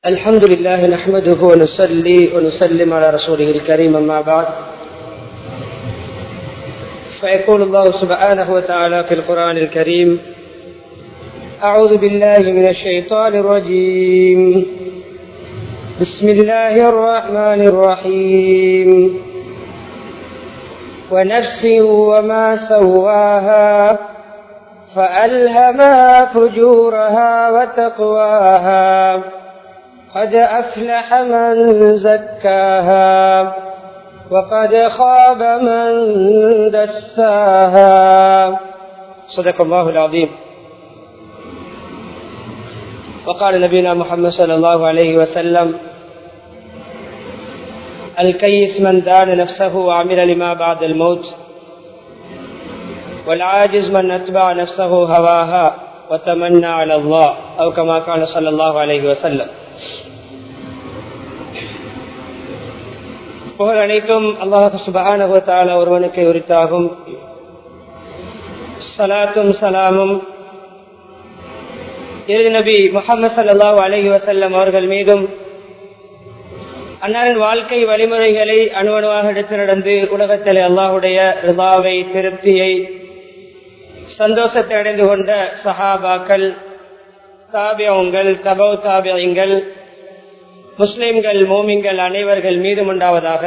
الحمد لله نحمده ونصلي ونسلم على رسوله الكريم أما بعد فيقول الله سبحانه وتعالى في القرآن الكريم أعوذ بالله من الشيطان الرجيم بسم الله الرحمن الرحيم ونفس وما سواها فألهمها فجورها وتقواها قد أفلح من زكاها وقد خاب من دساها صدق الله العظيم وقال نبينا محمد صلى الله عليه وسلم الكيس من دان نفسه وعمل لما بعد الموت والعاجز من أتبع نفسه هواها وتمنى على الله أو كما قال صلى الله عليه وسلم புகழ் அனைத்தும் அல்லாஹு சுபகான ஒருவனுக்கு உரித்தாகும் சலாத்தும் சலாமும் இறுதி நபி முகமது சல்லாஹூ அலஹி வசல்லம் அவர்கள் மீதும் அன்னாரின் வாழ்க்கை வழிமுறைகளை அணுவணுவாக எடுத்து நடந்து உலகத்தில் அல்லாஹுடைய ரிபாவை திருப்தியை சந்தோஷத்தை அடைந்து கொண்ட சஹாபாக்கள் தாபியங்கள் தபோ தாபியங்கள் முஸ்லிம்கள் மோமிங்கள் அனைவர்கள் மீதும் உண்டாவதாக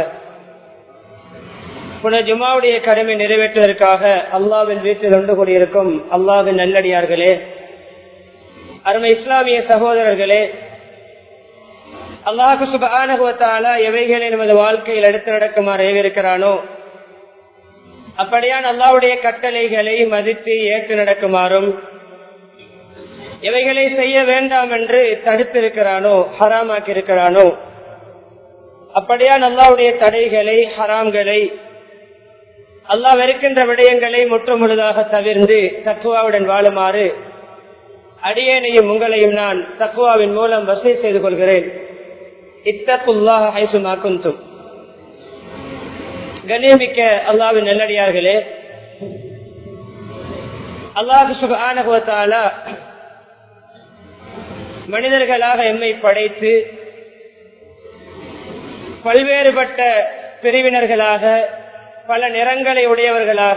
புன ஜுமாவுடைய கடமை நிறைவேற்றுவதற்காக அல்லாவின் வீட்டில் ஒன்று கூடியிருக்கும் அல்லாவின் நல்லடியார்களே அருமை இஸ்லாமிய சகோதரர்களே அல்லாஹு சுபானுவத்தால எவைகளை நமது வாழ்க்கையில் எடுத்து நடக்குமாறு ஏவிருக்கிறானோ அப்படியான் அல்லாவுடைய கட்டளைகளை மதித்து ஏற்று நடக்குமாறும் எவைகளை செய்ய வேண்டாம் என்று தடுத்திருக்கிறானோ ஹராமாக்கி இருக்கிறானோ அப்படியான் அல்லாவுடைய தடைகளை ஹராம்களை அல்லாஹ் வெறுக்கின்ற விடயங்களை முற்றுமுழுதாக தவிர்ந்து தக்குவாவுடன் வாழுமாறு அடியேனையும் உங்களையும் நான் தக்குவாவின் மூலம் வசதி செய்து கொள்கிறேன் இத்தக்குல்லாக ஹைசுமா குந்தும் கண்ணியமிக்க அல்லாவின் நல்லடியார்களே அல்லாஹு சுபானுவத்தால மனிதர்களாக எம்மை படைத்து பல்வேறுபட்ட பிரிவினர்களாக பல நிறங்களை உடையவர்களாக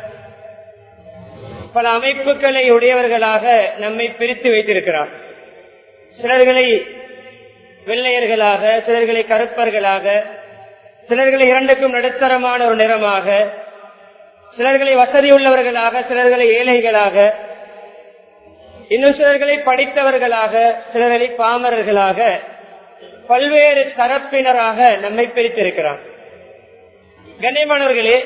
பல அமைப்புகளை உடையவர்களாக நம்மை பிரித்து வைத்திருக்கிறார் சிலர்களை வெள்ளையர்களாக சிலர்களை கருப்பர்களாக சிலர்களை இரண்டுக்கும் நடுத்தரமான ஒரு நிறமாக சிலர்களை வசதி உள்ளவர்களாக சிலர்களை ஏழைகளாக இன்னும் சிலர்களை படித்தவர்களாக சிலர்களை பாமரர்களாக பல்வேறு தரப்பினராக நம்மை பிரித்திருக்கிறார் கண்ணியமானவர்களே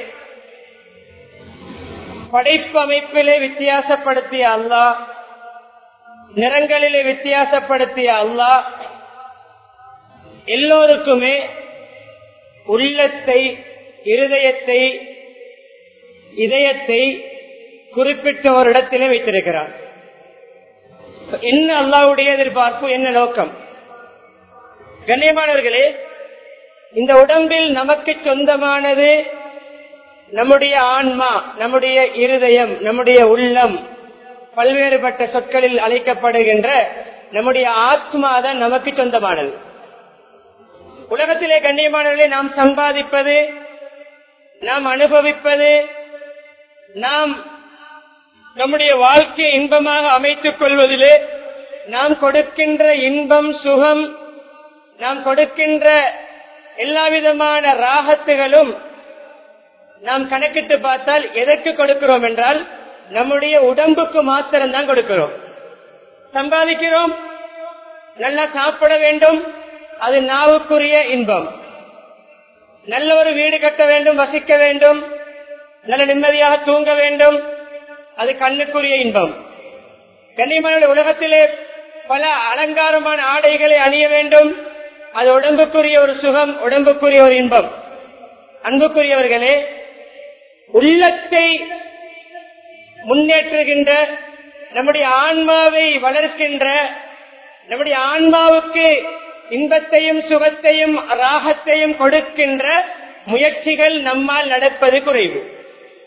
படைப்பு அமைப்பிலே வித்தியாசப்படுத்திய அல்லாஹ் நிறங்களிலே வித்தியாசப்படுத்திய அல்லாஹ் எல்லோருக்குமே உள்ளத்தை இருதயத்தை இதயத்தை குறிப்பிட்ட ஒரு இடத்திலே வைத்திருக்கிறார் என்ன அல்லாவுடைய எதிர்பார்ப்பு என்ன நோக்கம் கண்ணியமானவர்களே இந்த உடம்பில் நமக்கு சொந்தமானது நம்முடைய ஆன்மா நம்முடைய இருதயம் நம்முடைய உள்ளம் பல்வேறுபட்ட சொற்களில் அழைக்கப்படுகின்ற நம்முடைய ஆத்மா தான் நமக்கு சொந்தமானது உலகத்திலே கண்ணியமானவர்களை நாம் சம்பாதிப்பது நாம் அனுபவிப்பது நாம் நம்முடைய வாழ்க்கையை இன்பமாக அமைத்துக் கொள்வதிலே நாம் கொடுக்கின்ற இன்பம் சுகம் நாம் கொடுக்கின்ற எல்லா விதமான ராகத்துகளும் நாம் கணக்கிட்டு பார்த்தால் எதற்கு கொடுக்கிறோம் என்றால் நம்முடைய உடம்புக்கு மாத்திரம் தான் கொடுக்கிறோம் சம்பாதிக்கிறோம் நல்லா சாப்பிட வேண்டும் அது நாவுக்குரிய இன்பம் நல்ல ஒரு வீடு கட்ட வேண்டும் வசிக்க வேண்டும் நல்ல நிம்மதியாக தூங்க வேண்டும் அது கண்ணுக்குரிய இன்பம் கண்ணியமான உலகத்திலே பல அலங்காரமான ஆடைகளை அணிய வேண்டும் அது உடம்புக்குரிய ஒரு சுகம் உடம்புக்குரிய ஒரு இன்பம் அன்புக்குரியவர்களே உள்ளத்தை முன்னேற்றுகின்ற நம்முடைய ஆன்மாவை வளர்க்கின்ற நம்முடைய ஆன்மாவுக்கு இன்பத்தையும் சுகத்தையும் ராகத்தையும் கொடுக்கின்ற முயற்சிகள் நம்மால் நடப்பது குறைவு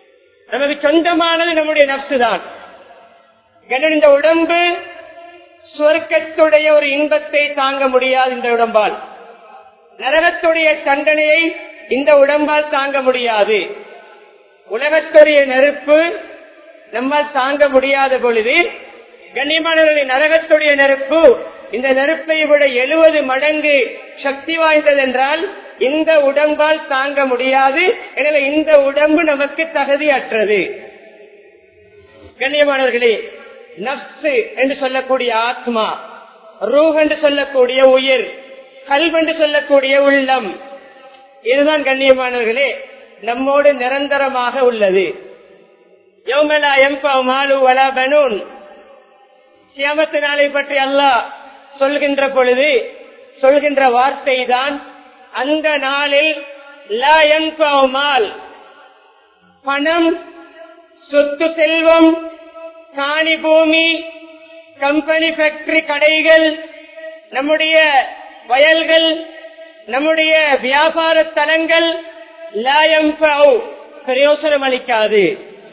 நமக்கு சொந்தமானது நம்முடைய நப்சு தான் இந்த உடம்பு சுவர்க்கத்துடைய ஒரு இன்பத்தை தாங்க முடியாது இந்த உடம்பால் நரகத்துடைய தண்டனையை இந்த உடம்பால் தாங்க முடியாது உலகத்துடைய நெருப்பு நம்மால் தாங்க முடியாத பொழுது கண்ணியமானவர்களின் நரகத்துடைய நெருப்பு இந்த நெருப்பை விட எழுபது மடங்கு சக்தி வாய்ந்தது என்றால் இந்த உடம்பால் தாங்க முடியாது எனவே இந்த உடம்பு நமக்கு தகுதியற்றது கண்ணியமானவர்களே நப்சு என்று சொல்லக்கூடிய ஆத்மா ரூஹ் என்று சொல்லக்கூடிய உயிர் கல்வ் என்று சொல்லக்கூடிய உள்ளம் இதுதான் கண்ணியமானவர்களே நம்மோடு நிரந்தரமாக உள்ளது யௌமலா எம்பா மாலு வலா பனூன் சியாமத்து நாளை பற்றி அல்லாஹ் சொல்கின்ற பொழுது சொல்கின்ற வார்த்தை தான் அந்த நாளில் லா யன்பா மால் பணம் சொத்து செல்வம் காணி பூமி கம்பெனி ஃபேக்டரி கடைகள் நம்முடைய வயல்கள் நம்முடைய வியாபார தலங்கள் லாயம் பிரயோசனம் அளிக்காது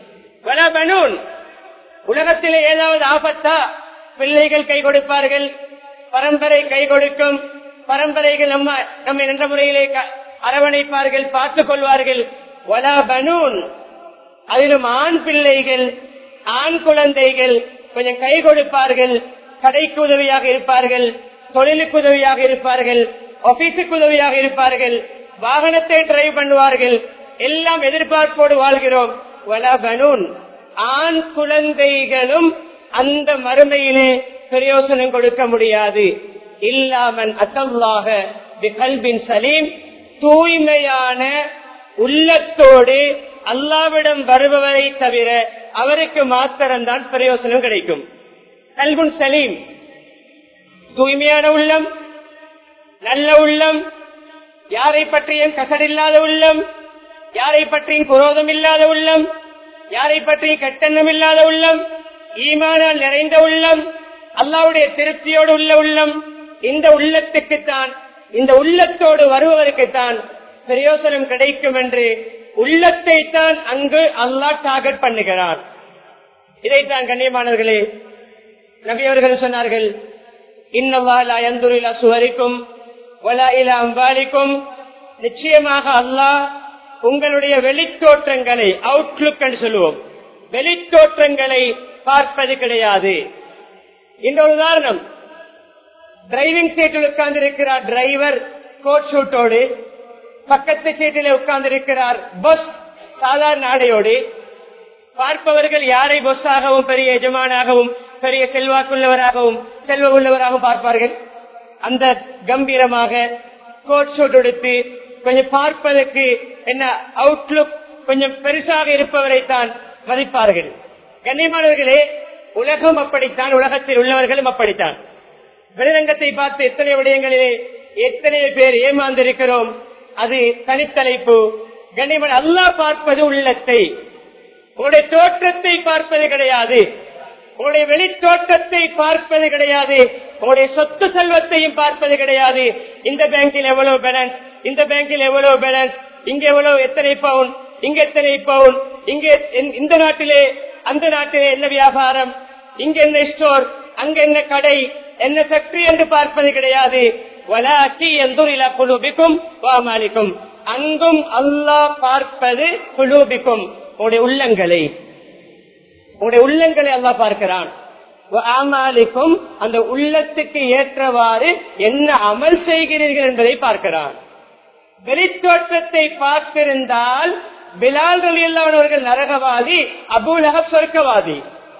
வலபனூன் உலகத்தில் ஏதாவது ஆபத்தா பிள்ளைகள் கை கொடுப்பார்கள் பரம்பரை கை கொடுக்கும் பரம்பரைகள் நம்ம நம்ம என்ற முறையிலே க- அரவணைப்பார்கள் பார்த்துக் கொள்வார்கள் வலபனூன் அதிலும் ஆண் பிள்ளைகள் ஆண் குழந்தைகள் கொஞ்சம் கை கொடுப்பார்கள் கடைக்கு உதவியாக இருப்பார்கள் தொழிலுக்கு உதவியாக இருப்பார்கள் ஆபீஸுக்கு உதவியாக இருப்பார்கள் வாகனத்தை டிரைவ் பண்ணுவார்கள் எல்லாம் எதிர்பார்ப்போடு வாழ்கிறோம் வலபனூன் ஆண் குழந்தைகளும் அந்த மறுமையிலே பிரயோசனம் கொடுக்க முடியாது இல்லாமன் அத்தல்லாக கல்பின் சலீம் தூய்மையான உள்ளத்தோடு அல்லாவிடம் வருபவரை தவிர அவருக்கு மாத்திரம்தான் பிரயோசனம் கிடைக்கும் கல்புன் சலீம் தூய்மையான உள்ளம் நல்ல உள்ளம் யாரை பற்றியும் கசடில்லாத உள்ளம் யாரை பற்றியும் குரோதம் இல்லாத உள்ளம் யாரை பற்றியும் கட்டணம் இல்லாத உள்ளம் ஈமானால் நிறைந்த உள்ளம் அல்லாவுடைய திருப்தியோடு உள்ள உள்ளம் இந்த உள்ளத்துக்குத்தான் இந்த உள்ளத்தோடு வருவதற்குத்தான் பிரயோசனம் கிடைக்கும் என்று உள்ளத்தை தான் அங்கு அல்லாஹ் டார்கெட் பண்ணுகிறார் இதைத்தான் கண்ணியமானவர்களே நபி அவர்கள் சொன்னார்கள் இன்னவாலா எந்துரிலா சுவரிக்கும் வலா இலா அம்பாலிக்கும் நிச்சயமாக அல்லாஹ் உங்களுடைய வெளித்தோற்றங்களை அவுட்லுக் என்று சொல்லுவோம் வெளித்தோற்றங்களை பார்ப்பது கிடையாது இந்த ஒரு உதாரணம் டிரைவிங் சீட்டில் உட்கார்ந்து இருக்கிறார் டிரைவர் கோட் ஷூட்டோடு பக்கத்து சீட்டில் உட்கார்ந்து இருக்கிறார் பஸ் சாதாரண ஆடையோடு பார்ப்பவர்கள் யாரை பொஸ்ஸாகவும் பெரிய எஜமானாகவும் பெரிய செல்வாக்குள்ளவராகவும் செல்வ உள்ளவராகவும் பார்ப்பார்கள் அந்த கம்பீரமாக கோட் ஷூட் எடுத்து கொஞ்சம் பார்ப்பதற்கு என்ன அவுட்லுக் கொஞ்சம் பெருசாக இருப்பவரை தான் மதிப்பார்கள் கண்ணியமானவர்களே உலகம் அப்படித்தான் உலகத்தில் உள்ளவர்களும் அப்படித்தான் வெளிரங்கத்தை பார்த்து எத்தனை விடயங்களிலே எத்தனை பேர் ஏமாந்திருக்கிறோம் அது தனித்தலைப்பு கண்ணியமான அல்லாஹ் பார்ப்பது உள்ளத்தை உங்களுடைய தோற்றத்தை பார்ப்பது கிடையாது உங்களுடைய வெளித்தோற்றத்தை பார்ப்பது கிடையாது உங்களுடைய சொத்து செல்வத்தையும் பார்ப்பது கிடையாது இந்த பேங்கில் எவ்வளவு பேலன்ஸ் இந்த பேங்கில் எவ்வளவு பேலன்ஸ் இங்க எவ்வளவு எத்தனை பவுன் இங்க எத்தனை பவுன் இங்க எந்த- இந்த நாட்டிலே அந்த நாட்டிலே என்ன வியாபாரம் இங்க என்ன ஸ்டோர் அங்க என்ன கடை என்ன ஃபேக்டரி என்று பார்ப்பது கிடையாது வலாக்கி எந்தூரில குழுபிக்கும் வாமாலிக்கும் அங்கும் அல்லாஹ் பார்ப்பது குழுபிக்கும் உங்களுடைய உள்ளங்களை உங்களுடைய உள்ளங்களை அல்லாஹ் பார்க்கிறான் ஆமாலிக்கும் அந்த உள்ளத்துக்கு ஏற்றவாறு என்ன அமல் செய்கிறீர்கள் என்பதை பார்க்கிறான் வெளித்தோற்றத்தை பார்த்திருந்தால் பிலால் இல்லாதவர்கள் நரகவாதி அபுலக சொர்க்கவாதி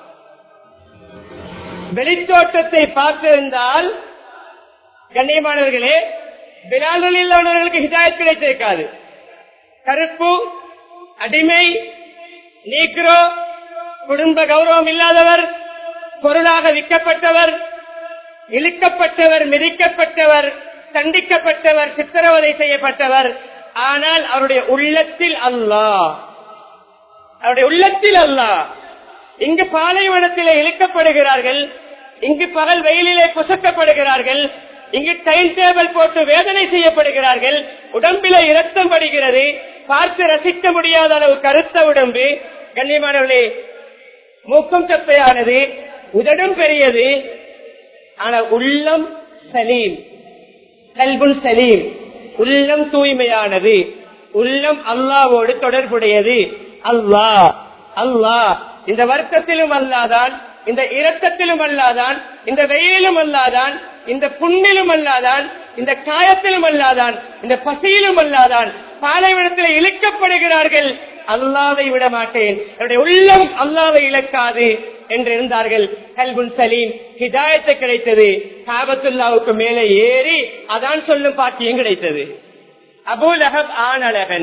வெளித்தோற்றத்தை பார்த்திருந்தால் கண்ணியமானவர்களே பிலால் இல்லாதவர்களுக்கு ஹிதாயத் கிடைத்திருக்காது கருப்பு அடிமை நீக்ரோ குடும்ப கௌரவம் இல்லாதவர் பொருளாக விற்கப்பட்டவர் இழுக்கப்பட்டவர் மிதிக்கப்பட்டவர் தண்டிக்கப்பட்டவர் சித்திரவதை செய்யப்பட்டவர் ஆனால் அவருடைய உள்ளத்தில் அல்லாஹ் அவருடைய உள்ளத்தில் அல்லாஹ் இங்கு பாலைவனத்திலே இழுக்கப்படுகிறார்கள் இங்கு பகல் வெயிலிலே புசக்கப்படுகிறார்கள் இங்கு டைம் டேபிள் போட்டு வேதனை செய்யப்படுகிறார்கள் உடம்பிலே இரத்தம் படுகிறது பார்த்து ரசிக்க முடியாத அளவு கருத்த உடம்பு கண்ணியமானவர்களே மூக்கம் தப்பையானது உதடும் பெரியது ஆனா உள்ளம் சலீம் கல்புல் சலீம் உள்ளம் தூய்மையானது உள்ளம் அல்லாவோடு தொடர்புடையது அல்லாஹ் அல்லாஹ் இந்த வருத்தத்திலும் அல்லாதான் இந்த இரக்கத்திலும் அல்லாதான் இந்த வெயிலும் அல்லாதான் இந்த புண்ணிலும் அல்லாதான் இந்த காயத்திலும் அல்லாதான் இந்த பசியிலும் அல்லாதான் பாலைவனத்தில் இழுக்கப்படுகிறார்கள் அல்லாவை விட மாட்டேன் என்னுடைய உள்ளம் அல்லாவை இழக்காது என்று இருந்தார்கள் கல்புன் சலீம் ஹிதாயத்து கிடைத்தது காபத்துல்லாவுக்கு மேலே ஏறி அதான் சொல்லும் பாக்கியம் கிடைத்தது அபுலஹப் ஆனழகன்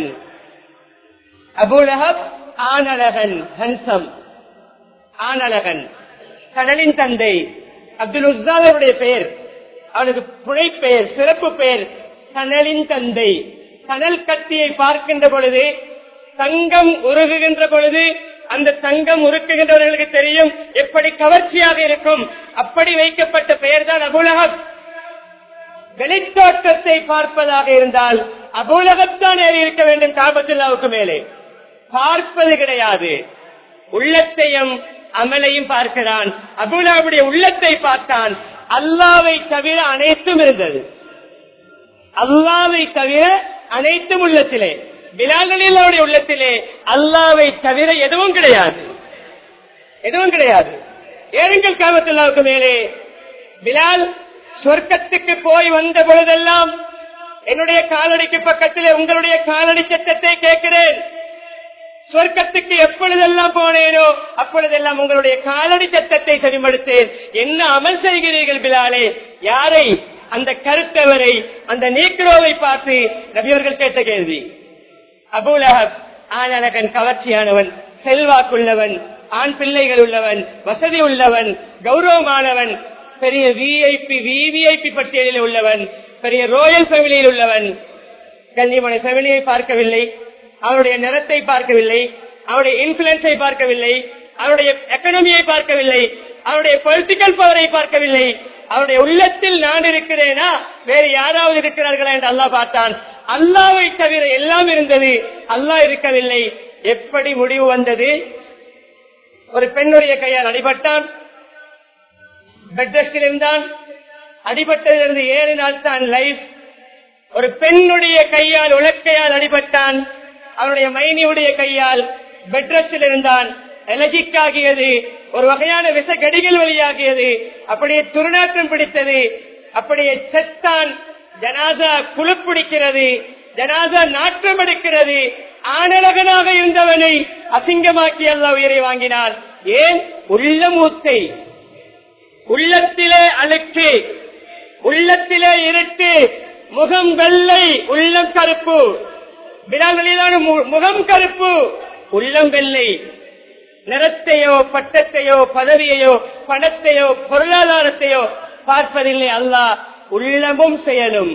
அபுலஹப் ஆனழகன் ஹன்சம் ஆனழகன் கடலின் தந்தை அப்துல் உஸ்தாலுடைய பெயர் அவனுக்கு புனை பெயர் சிறப்பு பெயர் கனலின் தந்தை கனல் கத்தியை பார்க்கின்ற பொழுது தங்கம் உருகுகின்ற பொழுது அந்த தங்கம் உருக்குகின்றவர்களுக்கு தெரியும் எப்படி கவர்ச்சியாக இருக்கும் அப்படி வைக்கப்பட்ட பெயர் தான் அபுலகப் வெளித்தோட்டத்தை பார்ப்பதாக இருந்தால் அபுலகத்தான் ஏறி இருக்க வேண்டும் காபத்துல்லாவுக்கு மேலே பார்ப்பது கிடையாது உள்ளத்தையும் அமலையும் பார்க்கிறான் அபுலாவுடைய உள்ளத்தை பார்த்தான் அல்லாவை தவிர அனைத்தும் இருந்தது அல்லாவை தவிர அனைத்தும் உள்ளத்திலே பிலாலினுடைய உள்ளத்திலே அல்லாவை தவிர எதுவும் கிடையாது எதுவும் கிடையாது ஏறுங்கள் காமத்துல்லாவுக்கு மேலே பிலால் சொர்க்கத்துக்கு போய் வந்த பொழுதெல்லாம் என்னுடைய காலடிக்கு பக்கத்திலே உங்களுடைய காலடி சத்தத்தை கேட்கிறேன் சொர்க்கத்துக்கு எப்பொழுதெல்லாம் போனேனோ அப்பொழுதெல்லாம் உங்களுடைய காலடி சத்தத்தை செவிமடுத்தேன் என்ன அமல் செய்கிறீர்கள் பிலாலே யாரை அந்த கருத்தவரை அந்த நீக்ரோவை பார்த்து நபியவர்கள் கேட்ட கேள்வி அபுலஹப் ஆனழகன் கவர்ச்சியானவன் செல்வாக்குள்ளவன் ஆண் பிள்ளைகள் உள்ளவன் வசதி உள்ளவன் கௌரவமானவன் பெரிய விஐபி விவிஐபி பட்டியலில் உள்ளவன் பெரிய ரோயல் ஃபேமிலியில் உள்ளவன் கன்னிமனை ஃபேமிலியை பார்க்கவில்லை அவருடைய நிறத்தை பார்க்கவில்லை அவருடைய இன்ஃபுளுன்ஸை பார்க்கவில்லை அவருடைய எக்கனமியை பார்க்கவில்லை அவருடைய பொலிட்டிக்கல் பவரை பார்க்கவில்லை அவருடைய உள்ளத்தில் நான் இருக்கிறேனா வேறு யாராவது இருக்கிறார்களா என்று அல்லாஹ் பார்த்தான் அல்லாவை தவிர எல்லாம் இருந்தது அல்லாஹ் இருக்கவில்லை எப்படி முடிவு வந்தது ஒரு பெண்ணுடைய கையால் அடிபட்டான் பெட் ரெஸ்டில் இருந்தான் அடிபட்டதிலிருந்து ஏழு நாள் தான் லைஃப் ஒரு பெண்ணுடைய கையால் உலக்கையால் அடிபட்டான் அவனுடைய மைனியுடைய கையால் பெட் ரெஸ்டில் இருந்தான் எலர்ஜிக் ஆகியது ஒரு வகையான விச கடிகள் வழியாகியது அப்படியே துர்நாற்றம் பிடித்தது அப்படியே செத்தான் ஜனாதா குழுப்பிடிக்கிறது ஜனாதா நாற்றம் எடுக்கிறது ஆனழகனாக இருந்தவனை அசிங்கமாக்கி அல்ல உயிரை வாங்கினான் ஏன் உள்ள மூத்தை உள்ளத்திலே அழுக்கு உள்ளத்திலே இருட்டு முகம் வெள்ளை உள்ளம் கருப்பு பிலால் வழியிலான முகம் கருப்பு உள்ளம் வெள்ளை நிறத்தையோ பட்டத்தையோ பதவியையோ பணத்தையோ பொருளாதாரத்தையோ பார்ப்பதில்லை அல்லாஹ் உள்ளமும் செயலும்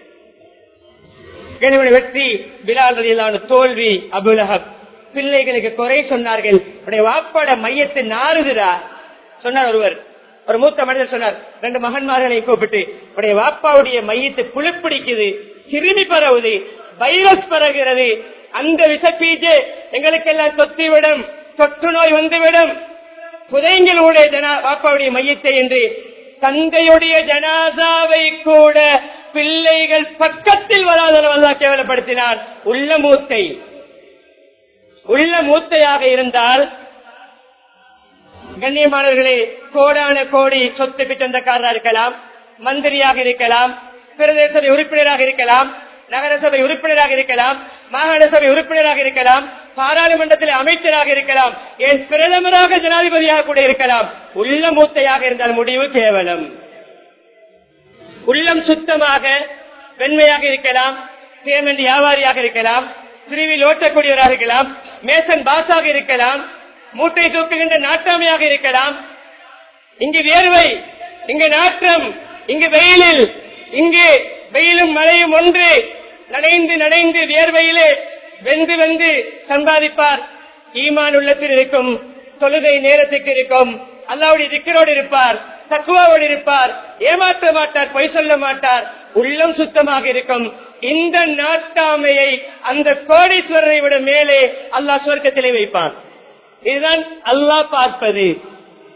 வெற்றி பிலால் வழியிலான தோல்வி அபுலஹப் பிள்ளைகளுக்கு குறை சொன்னார்கள் உடைய வாப்பாட மையத்தை நாறுகிறா சொன்னார் ஒருவர் ஒரு மூத்த மனிதர் சொன்னார் ரெண்டு மகன்மார்களை கூப்பிட்டு உடைய வாப்பாவுடைய மையத்தை புழுப்பிடிக்குது கிருமி பரவுது வைரஸ் பரவுகிறது அந்த விஷப்பீஜே எங்களுக்கெல்லாம் தொத்திவிடும் தொற்று நோய் வந்துவிடும் புதைங்களுடைய ஜனா வாப்பாவுடைய மையத்தை என்று தந்தையுடைய ஜனாதாவை கூட பிள்ளைகள் பக்கத்தில் வராதவல்லா கேவலப்படுத்தினார் உள்ள மூத்தை உள்ள மூத்தையாக இருந்தால் கண்ணியமானவர்களே கோடான கோடி சொத்துக்கு சொந்தக்காரராக இருக்கலாம் மந்திரியாக இருக்கலாம் பிரதேச சபை உறுப்பினராக இருக்கலாம் நகரசபை உறுப்பினராக இருக்கலாம் மாகாண சபை உறுப்பினராக இருக்கலாம் பாராளுமன்றத்தில் அமைச்சராக இருக்கலாம் என் பிரதமராக ஜனாதிபதியாக கூட இருக்கலாம் உள்ள மூத்தையாக இருந்தால் முடிவு கேவலம் உள்ளம் சுத்தமாக வெண்மையாக இருக்கலாம் பேமெண்ட் வியாபாரியாக இருக்கலாம் பிரிவில் ஓட்டக்கூடியவராக இருக்கலாம் மேசன் பாஸாக இருக்கலாம் மூட்டை தூக்குகின்ற நாட்டாமையாக இருக்கலாம் இங்கு வேர்வை இங்கு நாற்றம் இங்கு வெயிலில் இங்கு வெயிலும் மழையும் ஒன்று நனைந்து நனைந்து வியர்வையிலே வெந்து வெந்து சம்பாதிப்பார் ஈமான் உள்ளத்தில் இருக்கும் தொழுகை நேரத்துக்கு இருக்கும் அல்லாவுடைய திக்கரோடு இருப்பார் தக்குவாவோடு இருப்பார் ஏமாற்ற மாட்டார் பொய் சொல்ல மாட்டார் உள்ளம் சுத்தமாக இருக்கும் இந்த நாட்டாமையை அந்த கோடீஸ்வரரை விட மேலே அல்லாஹ் சுவர்க்கத்திலே வைப்பான் இதுதான் அல்லாஹ் பார்ப்பது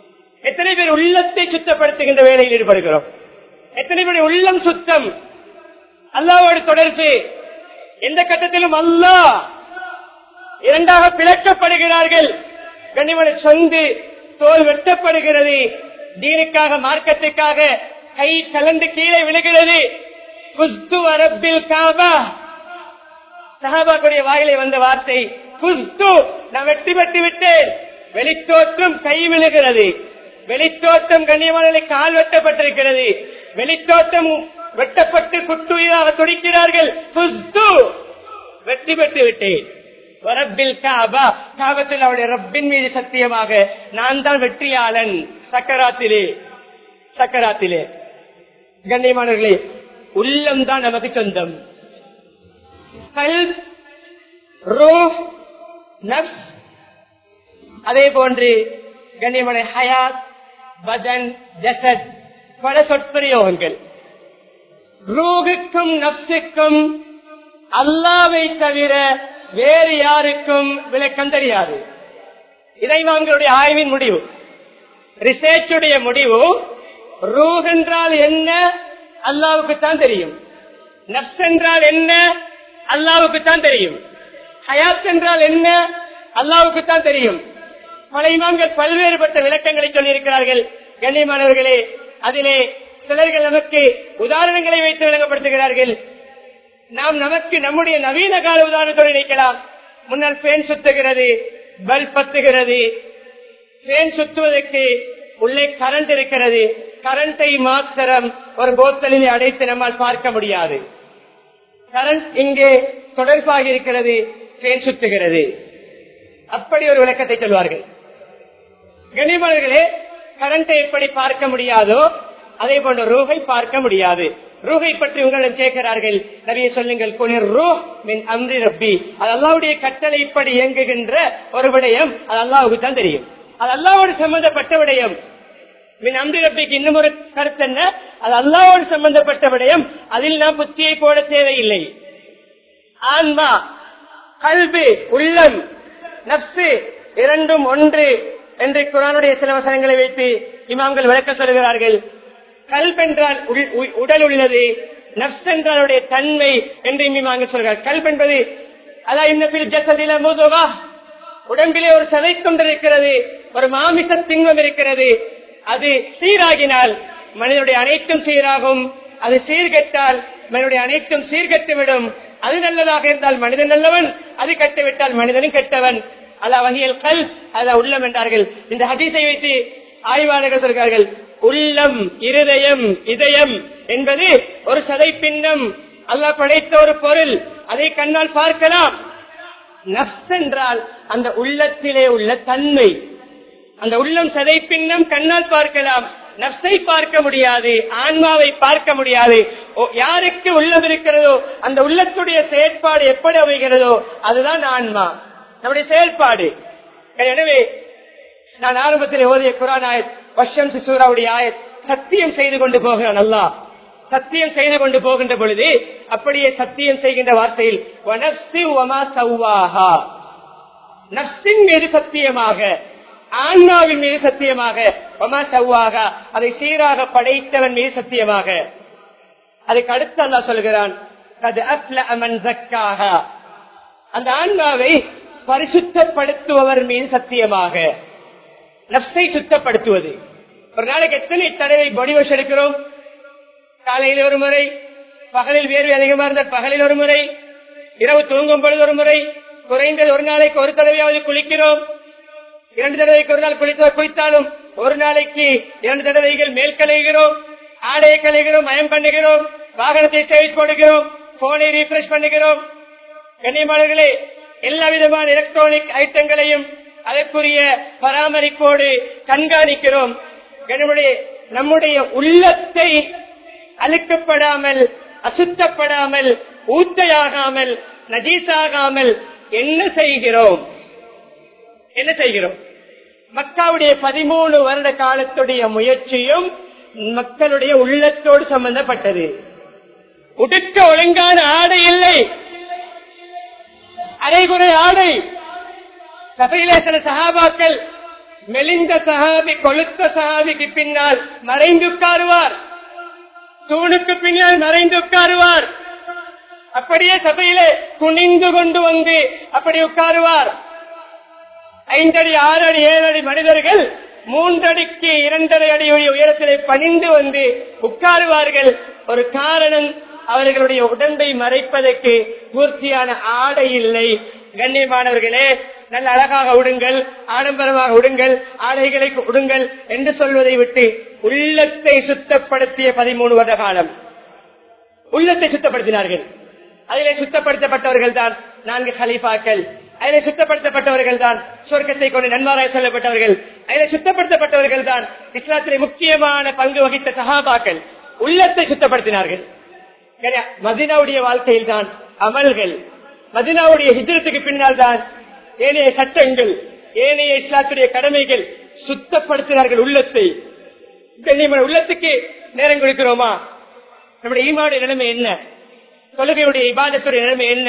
எத்தனை பேர் உள்ளத்தை சுத்தப்படுத்துகின்ற வேலையில் ஈடுபடுகிறோம் எத்தனை பேர் உள்ளம் சுத்தம் அல்லாவோடு தொடர்பு எந்த கட்டத்திலும் அல்லாஹ் இரண்டாக பிளக்கப்படுகிறார்கள் கண்ணிமனை சொந்து தோல் வெட்டப்படுகிறது தீனுக்காக மார்க்கத்துக்காக கை கலந்து கீழே விழுகிறது குஸ்து அரபில் காபா சஹாபாக்குடைய வாயிலே வந்த வார்த்தை குஸ்து நான் வெட்டி வெட்டி விட்டேன் வெளித்தோற்றம் கை விழுகிறது வெளித்தோட்டம் கண்ணியமான கால் வெட்டப்பட்டிருக்கிறது வெளித்தோட்டம் வெட்டப்பட்டு குட்டுயிராக துடிக்கிறார்கள் குஸ்து வெற்றி பெற்று விட்டேன் ரப்பில் காபா காபத்தில் அவருடைய ரப்பின் மீது சத்தியமாக நான் தான் வெற்றியாளன் சக்கராத்திலே சக்கராத்திலே கண்ணியமானவர்களே உள்ளம் தான் நமக்கு சொந்தம் கல்ப், ரூஹ், நஃப்ஸ், அதே போன்று கண்ணியமான ஹயாத் பதன் ஜசத் பல சொற்பிரயோகங்கள் ரூகுக்கும் நப்சுக்கும் அல்லாவை தவிர வேறு யாருக்கும் விளக்கம் தெரியாது இதை நம்மளுடைய ஆய்வின் முடிவு ரிசர்ச்சுடைய முடிவு ரூஹ் என்றால் என்ன அல்லாவுக்கு தான் தெரியும் நப்ஸ் என்றால் என்ன அல்லாவுக்கு தான் தெரியும் ஹயாத் என்றால் என்ன அல்லாவுக்கு தான் தெரியும் பல இமாம்கள் பல்வேறுபட்ட விளக்கங்களை சொல்லியிருக்கிறார்கள் கண்ணியமானவர்களே அதிலே சிலர்கள் நமக்கு உதாரணங்களை வைத்து விளங்கப்படுத்துகிறார்கள் நாம் நமக்கு நம்முடைய நவீன கால உதாரணத்தோடு நினைக்கலாம் முன்னால் பேன் சுத்துகிறது பல்ப் பத்துகிறது பேன் சுத்துவதற்கு உள்ளே கரண்ட் இருக்கிறது கரண்டை மாத்திரம் ஒரு போத்தலில் அடைத்து நம்மால் பார்க்க முடியாது கரண்ட் இங்கே தொடர்பாக இருக்கிறது பேன் சுத்துகிறது அப்படி ஒரு விளக்கத்தை சொல்வார்கள் கனிமலர்களே கரண்டை எப்படி பார்க்க முடியாதோ அதே போன்ற ரூகை பார்க்க முடியாது ரூகை பற்றி உங்களிடம் கேட்கிறார்கள் நிறைய சொல்லுங்கள் குளிர் ரூ மின் அம்ரி ரப்பி அது அல்லாவுடைய கட்டளை இப்படி இயங்குகின்ற ஒரு விடயம் அது அல்லாவுக்கு தான் தெரியும் அது அல்லாவோடு சம்பந்தப்பட்ட விடயம் மின் அம்ரி ரப்பிக்கு இன்னும் ஒரு கருத்து என்ன அது அல்லாவோடு சம்பந்தப்பட்ட விடயம் அதில் நாம் புத்தியை போட தேவையில்லை ஆன்மா கல்வி உள்ளம் நப்சு இரண்டும் ஒன்று என்று குரானுடைய சில வசனங்களை வைத்து இமாம்கள் விளக்க சொல்கிறார்கள் கல்ப் என்றால் உள்- உ- உடல் உள்ளது நப்ஸ் என்றால் அவருடைய தன்மை என்று இமாம்கள் சொல்கிறார் கல்ப் என்பது அதான் இன்னபில் ஜசதில முதுவா உடம்பிலே ஒரு சதை கொண்டிருக்கிறது ஒரு மாமிச திங்கம் இருக்கிறது அது சீராகினால் மனிதனுடைய அனைத்தும் சீராகும் அது சீர்கெட்டால் மனிதனுடைய அனைத்தும் சீர்கெட்டுவிடும் அது நல்லதாக இருந்தால் மனிதன் நல்லவன் அது கெட்டுவிட்டால் மனிதனும் கெட்டவன் அல்ல வகையில் கல் அத உள்ளம் என்றார்கள் இந்த ஹதீஸை வைத்து ஆய்வாளர்கள் சொல்கிறார்கள் உள்ளம் இருதயம் இதயம் என்பது ஒரு சதை பின்னம் அல்லாஹ் படைத்த ஒரு பொருள் அதை கண்ணால் பார்க்கலாம் நப்ஸ் என்றால் அந்த உள்ளத்திலே உள்ள தன்மை அந்த உள்ளம் சதை பின்னம் கண்ணால் பார்க்கலாம் நப்சை பார்க்க முடியாது ஆன்மாவை பார்க்க முடியாது ஓ, யாருக்கு உள்ளம் இருக்கிறதோ அந்த உள்ளத்துடைய செயற்பாடு எப்படி அமைகிறதோ அதுதான் ஆன்மா நம்முடைய செயல்பாடு எனவே நான் ஆரம்பத்தில் ஓதிய குரான் ஆயத் வஷம் சிசூராவுடைய ஆயத் சத்தியம் செய்து கொண்டு போகிறான் அல்லாஹ் சத்தியம் செய்து கொண்டு போகின்ற பொழுது அப்படியே சத்தியம் செய்கின்ற வார்த்தையில் "வனஃப்சி வமா சவ்வாஹா." நப்சின் மீது சத்தியமாக ஆன்மாவின் மீது சத்தியமாக வமா சவ்வாஹா அதை சீராக படைத்தவன் மீது சத்தியமாக அதுக்கு அடுத்து அல்லாஹ் சொல்கிறான் "கத் அஃப்லஅ மன் ஸக்காஹா." அந்த ஆன்மாவை பரிசுத்தப்படுத்துபவர் மீது சத்தியமாக நப்சை சுத்தப்படுத்துவது ஒரு நாளைக்கு எத்தனை தடவை பாடி வாஷ் எடுக்கிறோம் காலையில் ஒரு முறை பகலில் வேர்வை அதிகமா இருந்தால் பகலில் ஒரு முறை இரவு தூங்கும் பொழுது ஒரு முறை குறைந்தது ஒரு நாளைக்கு ஒரு தடவையாவது குளிக்கிறோம் இரண்டு தடவைக்கு ஒரு நாள் குளித்த குளித்தாலும் ஒரு நாளைக்கு இரண்டு தடவைகள் மேல் கலைகிறோம் ஆடையை கலைகிறோம் மயம் பண்ணுகிறோம் வாகனத்தை சேவிஸ் போடுகிறோம் போனை ரீஃப்ரெஷ் பண்ணுகிறோம் கண்ணியமானர்களே எல்லா விதமான எலக்ட்ரானிக் ஐட்டங்களையும் அதற்குரிய பராமரிப்போடு கண்காணிக்கிறோம் கண்ணியமுடைய நம்முடைய உள்ளத்தை அழுக்கப்படாமல் அசுத்தப்படாமல் ஊத்தையாகாமல் நஜீசாகாமல் என்ன செய்கிறோம் என்ன செய்கிறோம் மக்காவுடைய பதிமூணு வருட காலத்துடைய முயற்சியும் மக்களுடைய உள்ளத்தோடு சம்பந்தப்பட்டது உடுக்க ஒழுங்கான ஆடை இல்லை அரைகுறை ஆடை சபையிலே சில சகாபாக்கள் மெலிந்த சஹாபி கொளுத்த சஹாபிக்கு பின்னால் மறைந்து உட்காருவார் தூணுக்கு பின்னால் மறைந்து உட்காருவார் அப்படியே சபையிலே குனிந்து கொண்டு வந்து அப்படி உட்காருவார் ஐந்தடி ஆறு அடி ஏழு அடி மனிதர்கள் மூன்றடிக்கு இரண்டரை அடி உயரத்திலே பணிந்து வந்து உட்காருவார்கள் ஒரு காரணம் அவர்களுடைய உடம்பை மறைப்பதற்கு பூர்த்தியான ஆடை இல்லை கண்ணியமானவர்களே நல்ல அழகாக உடுங்கள் ஆடம்பரமாக உடுங்கள் ஆடைகளை உடுங்கள் என்று சொல்வதை விட்டு உள்ளத்தை சுத்தப்படுத்திய பதிமூணு வருட காலம் உள்ளத்தை சுத்தப்படுத்தினார்கள் அதிலே சுத்தப்படுத்தப்பட்டவர்கள் தான் நான்கு கலீஃபாக்கள் அதிலே சுத்தப்படுத்தப்பட்டவர்கள் தான் சொர்க்கத்தை கொண்டு நன்மாராய் சொல்லப்பட்டவர்கள் அதிலே சுத்தப்படுத்தப்பட்டவர்கள் தான் இஸ்லாத்திலே முக்கியமான பங்கு வகித்த சகாபாக்கள் உள்ளத்தை சுத்தப்படுத்தினார்கள் சரியா? மதீனாவுடைய வாழ்க்கையில் தான் அமல்கள் மதினாவுடைய ஹிஜரத்துக்கு பின்னால் தான் ஏனைய சட்டங்கள் ஏனைய இஸ்லாத்துடைய கடமைகள் சுத்தப்படுத்தினார்கள் உள்ளத்தை கண்ணியமான உள்ளத்துக்கு நேரம் கொடுக்கிறோமா நம்முடைய ஈமாவுடைய நிலைமை என்ன தொழுகையுடைய இபாதத்துடைய நிலைமை என்ன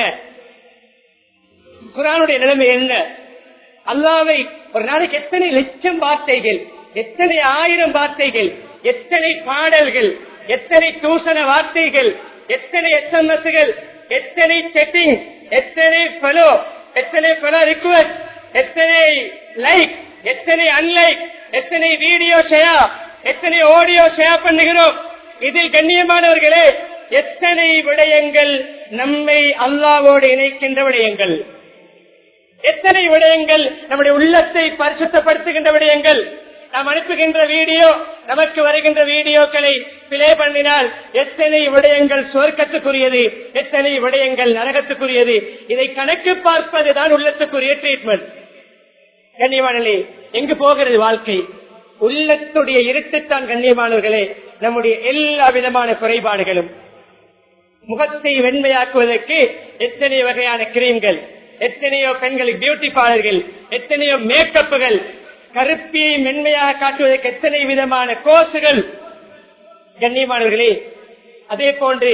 குரானுடைய நிலைமை என்ன அல்லாவை ஒரு நாளைக்கு எத்தனை லட்சம் வார்த்தைகள் எத்தனை ஆயிரம் வார்த்தைகள் எத்தனை பாடல்கள் எத்தனை தூசண வார்த்தைகள் எத்தனை எஸ்எம்எஸ்கள் எத்தனை செட்டிங் எத்தனை ஃபெலோ எத்தனை ஃபெலோ ரிக்வஸ்ட் எத்தனை லைக் எத்தனை அன்லைக் எத்தனை வீடியோ ஷேர் எத்தனை ஆடியோ ஷேர் பண்ணுகிறோம் இதில் கண்ணியமானவர்களே எத்தனை விடயங்கள் நம்மை அல்லாவோடு இணைக்கின்ற விடயங்கள் எத்தனை விடயங்கள் நம்முடைய உள்ளத்தை பரிசுத்தப்படுத்துகின்ற விடயங்கள் நாம் அனுப்புகின்ற வீடியோ நமக்கு வருகின்ற வீடியோக்களை பிளே பண்ணினால் எத்தனை விடயங்கள் சுவர்க்கத்துக்குரியது எத்தனை விடயங்கள் நரகத்துக்குரியது இதை கணக்கு பார்ப்பதுதான் உள்ளத்துக்குரிய ட்ரீட்மெண்ட் கண்ணியமானே எங்கு போகிறது வாழ்க்கை உள்ளத்துடைய இருட்டுத்தான் கண்ணியமானவர்களே நம்முடைய எல்லா விதமான குறைபாடுகளும் முகத்தை வெண்மையாக்குவதற்கு எத்தனை வகையான கிரீம்கள் எத்தனையோ பெண்களுக்கு பியூட்டி பார்லர்கள் எத்தனையோ மேக்கப்புகள் கருப்பியை மென்மையாக காட்டுவதற்கு எத்தனை விதமான கோர்ஸுகள் கண்ணியமானவர்களே அதே போன்று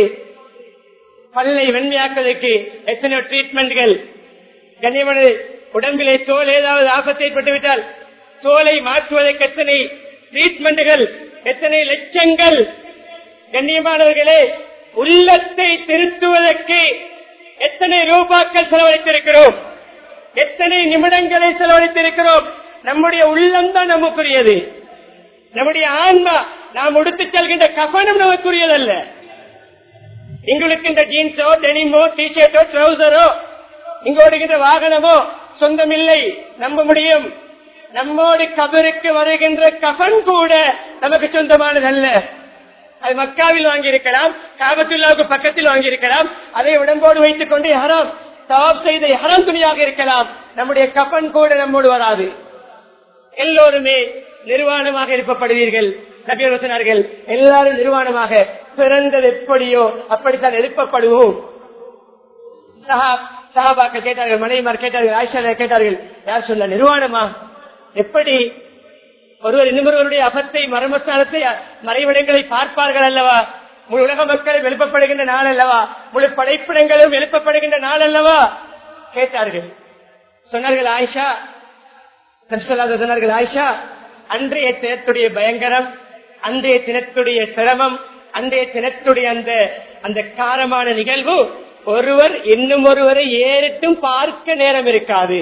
பல்லை வெண்மையாக்குவதற்கு எத்தனையோ ட்ரீட்மெண்ட்கள் கண்ணியமான உடம்பிலே தோல் ஏதாவது ஆபத்து ஏற்பட்டுவிட்டால் தோலை மாற்றுவதற்கு எத்தனை ட்ரீட்மெண்ட்கள் எத்தனை லட்சங்கள் கண்ணியமானவர்களே உள்ளத்தை திருத்துவதற்கு எத்தனை ரூபாக்கள் செலவழித்திருக்கிறோம் எத்தனை நிமிடங்களை செலவழித்திருக்கிறோம் நம்முடைய உள்ளம்தான் நமக்குரியது நம்முடைய ஆன்மா நாம் உடுத்துச் செல்கின்ற கவனம் நமக்குரியதல்ல எங்களுக்கு இந்த ஜீன்ஸோ டெனிமோ டிஷர்ட்டோ ட்ரௌசரோ இங்கு ஓடுகின்ற வாகனமோ சொந்தமில்லை நம்ப முடியும் நம்மோடு கபருக்கு வருகின்ற கபன் கூட நமக்கு சொந்தமானதல்ல அது மக்காவில் வாங்கியிருக்கலாம் காபத்துல்லாவுக்கு பக்கத்தில் வாங்கியிருக்கலாம் அதை உடம்போடு வைத்துக் கொண்டு ஹராம் தவாப் செய்த ஹராம் துணியாக இருக்கலாம் நம்முடைய கப்பன் கூட நம்மோடு வராது எல்லோருமே நிர்வாணமாக எழுப்பப்படுவீர்கள் நபியர் சொன்னார்கள் எல்லாரும் நிர்வாணமாக பிறந்தது எப்படியோ அப்படித்தான் எழுப்பப்படுவோம் சஹா- சஹாபாக்கள் கேட்டார்கள் மனைவிமார் கேட்டார்கள் ஆயிஷா கேட்டார்கள் யார் சொல்ல நிர்வாணமா எப்படி ஒருவர் இன்னொருவருடைய அபத்தை மர்மஸ்தானத்தை மறைவிடங்களை பார்ப்பார்கள் அல்லவா முழு உலக மக்கள் எழுப்பப்படுகின்ற நாள் அல்லவா முழு படைப்பிடங்களும் எழுப்பப்படுகின்ற நாள் அல்லவா கேட்டார்கள் சொன்னார்கள் ஆயிஷா நபிசல்லாஹு சொன்னார்கள் ஆயிஷா அன்றைய தினத்துடைய பயங்கரம் அன்றைய தினத்துடைய சிரமம் அன்றைய தினத்துடைய அந்த அந்த காரமான நிகழ்வு ஒருவர் இன்னும் ஒருவரை ஏறிட்டும் பார்க்க நேரம் இருக்காது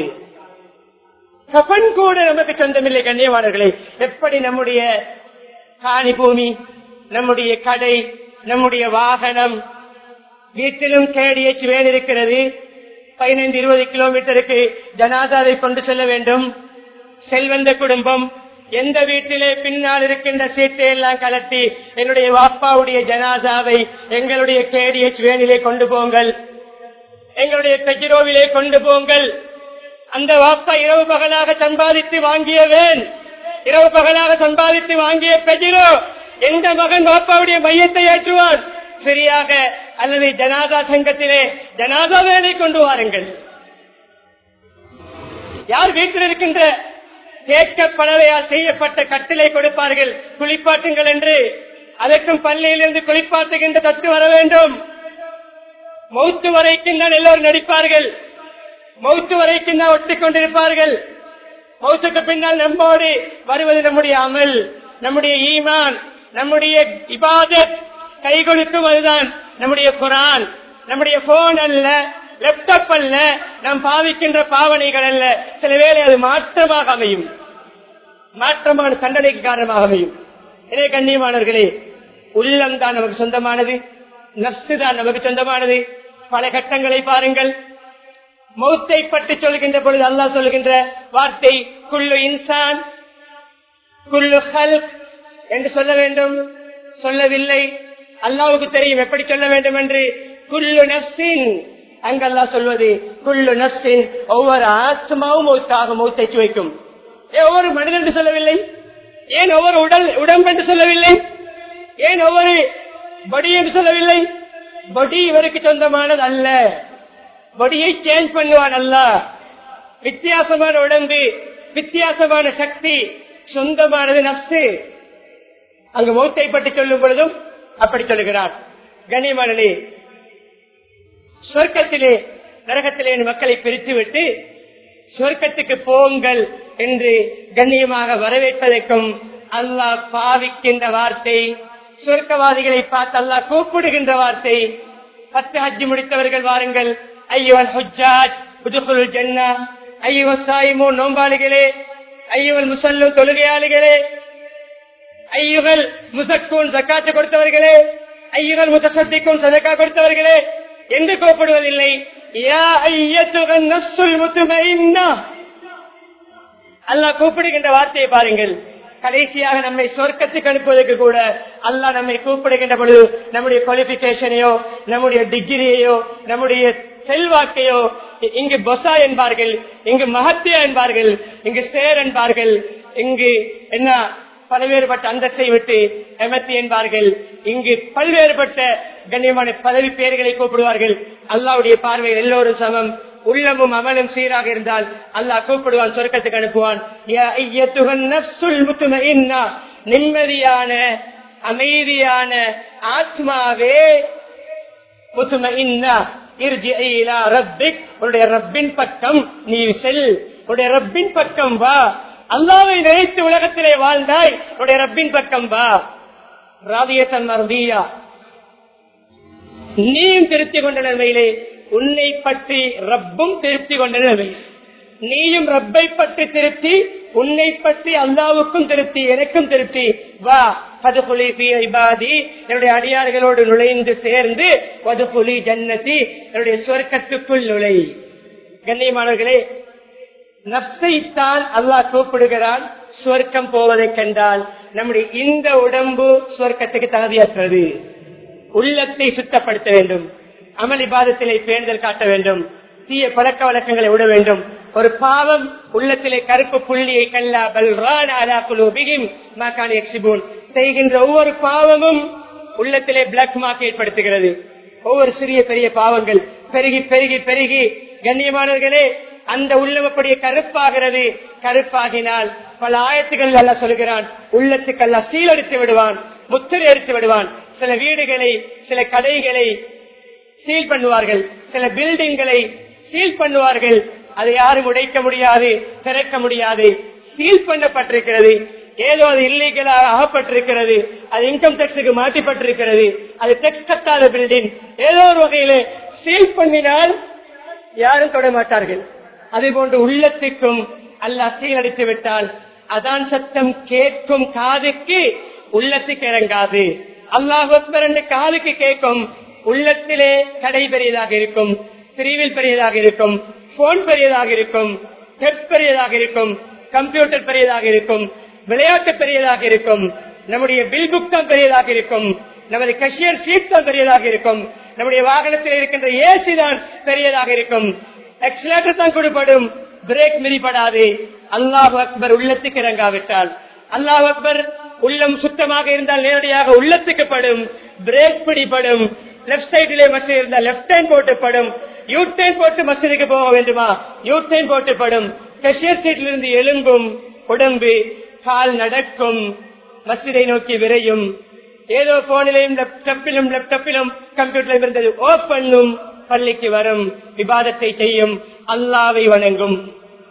கபன் கூட நமக்கு சொந்தமில்லை கண்ணியமானவர்களே எப்படி நம்முடைய காணி பூமி நம்முடைய கடை நம்முடைய வாகனம் வீட்டிலும் கேடிஎச் வேன் இருக்கிறது பதினைந்து இருபது கிலோமீட்டருக்கு ஜனாதாவை கொண்டு செல்ல வேண்டும் செல்வந்த குடும்பம் எந்த வீட்டிலே பின்னால் இருக்கின்ற சீட்டை எல்லாம் கலட்டி என்னுடைய வாப்பாவுடைய ஜனாதாவை எங்களுடைய கேடிஎச் வேனிலே கொண்டு போங்கள் எங்களுடைய பெஜிரோவிலே கொண்டு போங்கள் அந்த வாப்பா இரவு பகலாக சம்பாதித்து வாங்கிய வேன் இரவு பகலாக சம்பாதித்து வாங்கிய பெஜிரோ எந்த மகன் வாப்பாவுடைய மையத்தை ஏற்றுவான் சரியாக அல்லது ஜனாதா சங்கத்திலே ஜனாதா வேனை கொண்டு வாருங்கள் யார் வீட்டில் இருக்கின்ற தேக்க பலவையால் செய்யப்பட்ட கட்டிலை கொடுப்பார்கள் குளிப்பாட்டுங்கள் என்று அதற்கும் பள்ளியிலிருந்து குளிப்பாட்டுகின்ற தட்டு வர வேண்டும் மௌத்து வரைக்கும் தான் எல்லோரும் நடிப்பார்கள் மௌத்து வரைக்கும் தான் ஒட்டிக் கொண்டிருப்பார்கள் மௌத்துக்கு பின்னால் நம்மோடு வருவது நம்முடைய அமல் நம்முடைய ஈமான் நம்முடைய இபாதத் கை கொடுக்கும் அதுதான் நம்முடைய குரான் நம்முடைய போன் அல்ல லேப்டாப் அல்ல நாம் பாவிக்கின்ற பாவனைகள் அல்ல சில வேளை அது மாற்றமாக அமையும் மாற்றமான தண்டனைக்கு காரணமாக அமையும் எனவே கண்ணியமானவர்களே உள்ளம் தான் நமக்கு சொந்தமானது நப்சு தான் நமக்கு சொந்தமானது பல கட்டங்களை பாருங்கள் மௌத்தை பற்றி சொல்கின்ற பொழுது அல்லாஹ் சொல்கின்ற வார்த்தை குள்ளு இன்சான் குள்ளு ஹல்க் என்று சொல்ல வேண்டும் சொல்லவில்லை அல்லாவுக்கு தெரியும் எப்படி சொல்ல வேண்டும் என்று குள்ளு நப்சின் அங்கு அல்லாஹ் சொல்வது குள்ளு நப்சின் ஒவ்வொரு ஆத்மாவும் மௌத்தாக மௌத்தை சுவைக்கும் ஏன் ஒவ்வொரு மனிதன் என்று சொல்லவில்லை ஏன் ஒவ்வொரு உடல் உடம்பு என்று சொல்லவில்லை ஏன் ஒவ்வொரு படி என்று சொல்லவில்லை படி இவருக்கு சொந்தமானது அல்ல பொடியை சேஞ்ச் பண்ணுவான் அல்ல வித்தியாசமான உடம்பு வித்தியாசமான சக்தி சொந்தமானது நஷ்டு அங்கு மௌத்தை பற்றி சொல்லும் பொழுதும் அப்படி சொல்லுகிறார் கண்ணியமானே சொர்க்கத்திலே நரகத்திலே மக்களை பிரித்து விட்டு சொர்க்கத்துக்கு போங்கள் என்று கண்ணியமாக வரவேற்பதற்கும் அல்லாஹ் பாவிக்கின்ற வார்த்தை சொர்க்கவாதிகளை பார்த்து அல்லாஹ் கூப்பிடுகின்ற வார்த்தை பத்து ஹஜ்ஜி முடித்தவர்கள் வாருங்கள் ஐயோல் ஹுஜாஜ் புதுகுல் ஜன்னா ஐயோ சாயிமோ நோம்பாளிகளே ஐயோல் முசல்லு தொழுகையாளிகளே ஐயுகள் முசக்கூன் சக்காத்து கொடுத்தவர்களே ஐயுகள் முத்தசத்திக்கும் சதக்கா கொடுத்தவர்களே என்று கூப்பிடுவதில்லை யா ஐயத்துகன் நஸ்ஸுல் முத்துமைன்னா அல்லாஹ் கூப்பிடுகின்ற வார்த்தையை பாருங்கள் கடைசியாக நம்மை சொர்க்கத்துக்கு அனுப்புவதற்கு கூட அல்லாஹ் நம்மை கூப்பிடுகின்ற பொழுது நம்முடைய குவாலிபிகேஷனையோ நம்முடைய டிகிரியையோ நம்முடைய செல்வாக்கையோ இங்கு பொசா என்பார்கள் இங்கு மகத்தியா என்பார்கள் இங்கு சேர் என்பார்கள் இங்கு என்ன பல்வேறுபட்ட அந்தஸ்தை விட்டு எமத்தி என்பார்கள் இங்கு பல்வேறுபட்ட கண்ணியமான பதவி பெயர்களை கூப்பிடுவார்கள் அல்லாவுடைய பார்வையில் எல்லோரும் சமம் உள்ளமும் அமலும் சீராக இருந்தால் அல்லாஹ் கூப்பிடுவான் சொர்க்கத்துக்கு அனுப்புவான் யா ஐயத்துகன் நஃப்சுல் முத்துமஇன்னா. நிம்மதியான அமைதியான ஆத்மாவே முத்துமஇன்னா. இர்ஜிஇ இலா ரப்பிக். உன்னுடைய ரப்பின் பக்கம் நீ செல் உன்னுடைய ரப்பின் பக்கம் வா அல்லாவை நினைத்து உலகத்திலே வாழ்ந்தாய் உன்னுடைய ரப்பின் பக்கம் வா ராதியத்தன் மருதியா நீயும் திருப்தி கொண்ட நிலைமையிலே உன்னை பற்றி ரப்பும் திருப்தி கொண்ட நிலைமை நீயும் ரப்பை பற்றி திருப்தி உன்னை பற்றி அல்லாவுக்கும் திருப்தி எனக்கும் திருப்தி வா பதுகுலி இபாதி என்னுடைய அடியார்களோடு நுழைந்து சேர்ந்து பதுகுலி ஜன்னதி என்னுடைய சொர்க்கத்துக்குள் நுழை கண்ணியமானவர்களே நப்சைத்தான் அல்லாஹ் கூப்பிடுகிறான் சொர்க்கம் போவதை கண்டால் நம்முடைய இந்த உடம்பு சொர்க்கத்துக்கு தகுதியற்றது உள்ளத்தை சுத்தப்படுத்த வேண்டும் அமளி பாதத்திலே பேணுதல் காட்ட வேண்டும் தீய பழக்க வழக்கங்களை விட வேண்டும் ஒரு பாவம் உள்ளத்திலே கருப்பு புள்ளியை கல்லா பல்ரான் அலா குலூபிஹிம் மா கான யக்ஸிபூன் செய்கின்ற ஒவ்வொரு பாவமும் உள்ளத்திலே பிளாக் மார்க் ஏற்படுத்துகிறது ஒவ்வொரு சிறிய பெரிய பாவங்கள் பெருகி பெருகி பெருகி கண்ணியமானவர்களே அந்த உள்ளம் அப்படியே கருப்பாகிறது கருப்பாகினால் பல ஆயத்துகள் அல்ல சொல்கிறான் உள்ளத்துக்கு அல்ல சீலடித்து விடுவான் முத்திரை எடுத்து விடுவான் சில வீடுகளை சில கடைகளை சீல் பண்ணுவார்கள் சில பில்டிங்களை சீல் பண்ணுவார்கள் அதை யாரும் உடைக்க முடியாது திறக்க முடியாது சீல் பண்ணப்பட்டிருக்கிறது ஏதோ அது இல்லீகலாக ஆகப்பட்டிருக்கிறது அது இன்கம் டேக்ஸுக்கு மாற்றப்பட்டிருக்கிறது அது டெக்ஸ் கட்டாத பில்டிங் ஏதோ ஒரு வகையில சீல் பண்ணினால் யாரும் தொட மாட்டார்கள் அதே போன்று உள்ளத்துக்கும் அல்லாஹ் சீலடித்து விட்டால் அதான் சத்தம் கேட்கும் காதுக்கு உள்ளத்துக்கு இறங்காது அல்லாஹ் அக்பர் என்று காதுக்கு கேட்கும் உள்ளத்திலே கடை பெரியதாக இருக்கும் பிரிவில் பெரியதாக இருக்கும் போன் பெரியதாக இருக்கும் டெப் பெரியதாக இருக்கும் கம்ப்யூட்டர் பெரியதாக இருக்கும் விளையாட்டு பெரியதாக இருக்கும் நம்முடைய பில் புக் தான் பெரியதாக இருக்கும் நமது கஷியர் சீட் தான் பெரியதாக இருக்கும் நம்முடைய வாகனத்தில் இருக்கின்ற ஏசி தான் பெரியதாக இருக்கும் எக்ஸலேட்டர் தான் கொடுப்படும் பிரேக் மிதிப்படாது அல்லாஹ் அக்பர் உள்ளத்துக்கு இறங்காவிட்டால் அல்லாஹ் அக்பர் உள்ளம் சுத்தமாக இருந்தால் நேரடியாக உள்ளத்துக்கு படும் பிரேக் பிடிப்படும் லெப்ட் சைடிலே மசித் இருந்தால் லெப்ட் டைம் போட்டுப்படும் யூ டைம் போட்டு மசிதுக்கு போக வேண்டுமா யூ டைம் போட்டுப்படும் கஷியர் சீட்டில் இருந்து எலும்பும் உடம்பு கால் நடக்கும் மசிதை நோக்கி விரையும் ஏதோ போனிலையும் லேப்டாப்பிலும் லேப்டாப்பிலும் கம்ப்யூட்டரிலும் இருந்தது ஓப்பனும் பள்ளிக்கு வரும் விவாதத்தை செய்யும் அல்லாவை வணங்கும்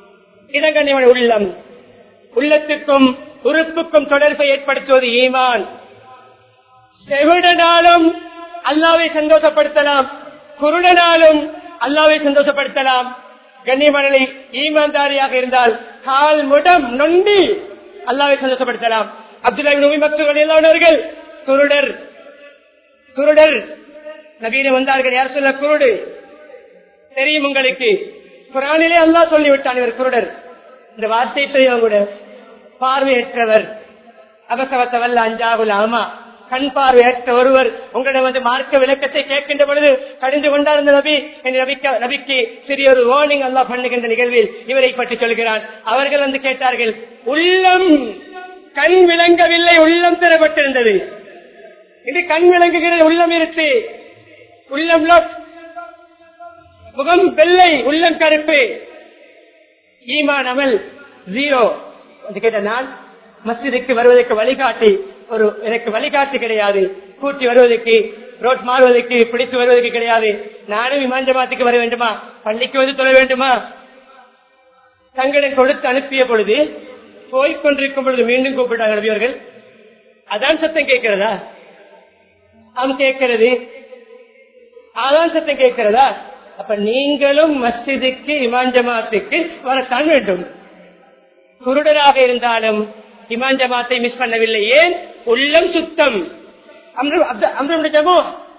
இதங்கனிவன் உள்ளம் உள்ளத்துக்கும் உறுப்புக்கும் தொடர்பை ஏற்படுத்துவது ஈமான் செவிடனாலும் அல்லாவை சந்தோஷப்படுத்தலாம் குருடனாலும் அல்லாவை சந்தோஷப்படுத்தலாம் கண்ணியமனலை ஈமான்தாரியாக இருந்தால் கால் முடம் நொண்டி அல்லாவை சந்தோஷப்படுத்தலாம் அப்துல்லா நபி மக்கள் எல்லாவர்கள் குருடர் குருடர் நபீன வந்தார்கள் யார் சொல்ல குருடு தெரியும் உங்களுக்கு குரானிலே அல்லாஹ் சொல்லிவிட்டான் இவர் குருடர் இந்த வார்த்தை தெரியும் கூட பார்வையற்றவர் அவசவத்தவல்ல அஞ்சாகுல ஆமா கண் பார்வையற்ற ஒருவர் உங்களிடம் வந்து மார்க்க விளக்கத்தை கேட்கின்ற பொழுது கடிந்து கொண்டார் இந்த நபி இந்த நபிக்கு நபிக்கு சிறிய ஒரு வார்னிங் அல்லா பண்ணுகின்ற நிகழ்வில் இவரை பற்றி சொல்கிறான் அவர்கள் வந்து கேட்டார்கள் உள்ளம் கண் விளங்கவில்லை உள்ளம் தரப்பட்டிருந்தது இது கண் விளங்குகிறது உள்ளம் இருக்கு உள்ளம் lock. முகம் வெள்ளை உள்ளம் கருப்பு ஈமான் அமல் ஜீரோ வந்து கேட்ட நான் மஸ்ஜிதுக்கு வருவதற்கு வழிகாட்டி ஒரு எனக்கு வழிகாட்டி கிடையாது கூட்டி வருவதற்கு ரோட் மாறுவதற்கு பிடித்து வருவதற்கு கிடையாது நானும் இமான் ஜமாத்துக்கு வர வேண்டுமா பள்ளிக்கு வந்து தொழ வேண்டுமா தங்களை கொடுத்து அனுப்பிய பொழுது போய்க் கொண்டிருக்கும் பொழுது மீண்டும் கூப்பிட்டாங்க நபியவர்கள் அதான் சத்தம் கேட்கிறதா அவன் கேட்கிறது அதான் சத்தம் கேட்கிறதா அப்ப நீங்களும் மஸ்ஜிதுக்கு இமான் ஜமாத்துக்கு வரத்தான் வேண்டும் குருடராக இருந்தாலும் இமான் ஜமாத்தை மிஸ் பண்ணவில்லை ஏன் உள்ளம் சுத்தம் அம்ருடைய ஜமோ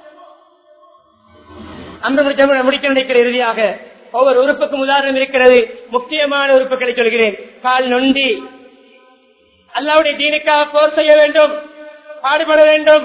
அம்ருடைய ஜமோ முடிக்க நினைக்கிற இறுதியாக ஒவ்வொரு உறுப்புக்கும் உதாரணம் இருக்கிறது முக்கியமான உறுப்புகளை சொல்கிறேன் கால் நொண்டி அல்லாவுடைய தீனுக்காக போர் செய்ய வேண்டும் பாடுபட வேண்டும்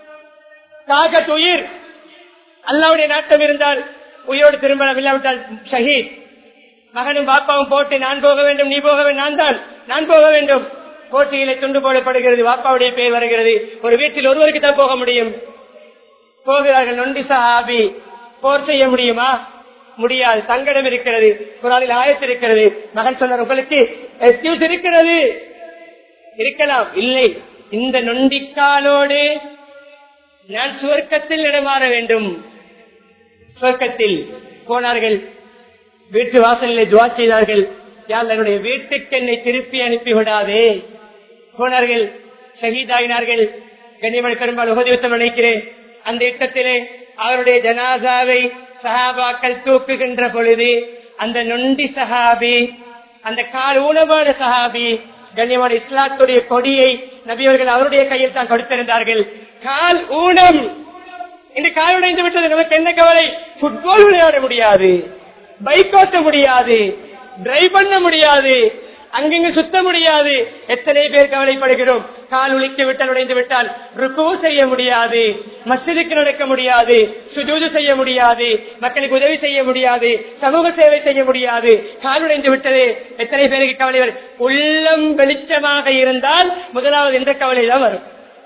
தாகத் உயிர் அல்லாவுடைய நாட்டம் இருந்தால் உயிரோடு திருமணம் இல்லாவிட்டால் ஷஹீத் மகனும் பாப்பாவும் போட்டு நான் போக வேண்டும் நீ போக வேண்டும் நான் தான் நான் போக வேண்டும் போட்டியிலே துண்டு போடப்படுகிறது வாப்பாவுடைய பெயர் வருகிறது ஒரு வீட்டில் ஒருவருக்கு தான் போக முடியும் போகிறார்கள் நொண்டி சஹாபி போர் செய்ய முடியுமா முடியாது சங்கடம் இருக்கிறது குரானில் ஆயத்து இருக்கிறது மகன் சொன்னார் உங்களுக்கு எக்ஸ்கியூஸ் இருக்கிறது இருக்கலாம் இல்லை இந்த நொண்டிக்காலோடு நான் சுவர்க்கத்தில் இடமாற வேண்டும் சுவர்க்கத்தில் போனார்கள் வீட்டு வாசலிலே துவா செய்தார்கள் யார் என்னுடைய வீட்டுக்கு என்னை திருப்பி அனுப்பி விடாதே போனார்கள் ஷஹீதாயினார்கள் கண்ணியமன் பெரும்பால் உபதிவத்தம் நினைக்கிறேன் அந்த யுத்தத்திலே அவருடைய ஜனாசாவை சஹாபாக்கள் தூக்குகின்ற பொழுது அந்த நொண்டி சஹாபி அந்த கால் ஊனமான சஹாபி கண்ணியமான இஸ்லாத்துடைய கொடியை நபியவர்கள் அவருடைய கையில் தான் கொடுத்திருந்தார்கள் கால் ஊனம் இந்த கால் உடைந்து விட்டது நமக்கு என்ன கவலை புட்பால் விளையாட முடியாது பைக் ஓட்ட முடியாது டிரைவ் பண்ண முடியாது அங்கிங்கு சுத்த முடியாது எத்தனை பேர் கவலைப்படுகிறோம் கால் உளித்து விட்டால் உடைந்து விட்டால் ருக்கு செய்ய முடியாது மசிதுக்கு நடக்க முடியாது சுஜூது செய்ய முடியாது மக்களுக்கு உதவி செய்ய முடியாது சமூக சேவை செய்ய முடியாது கால் உடைந்து விட்டது எத்தனை பேருக்கு கவலை வரும் உள்ளம் வெளிச்சமாக இருந்தால் முதலாவது எந்த கவலை தான் வரும்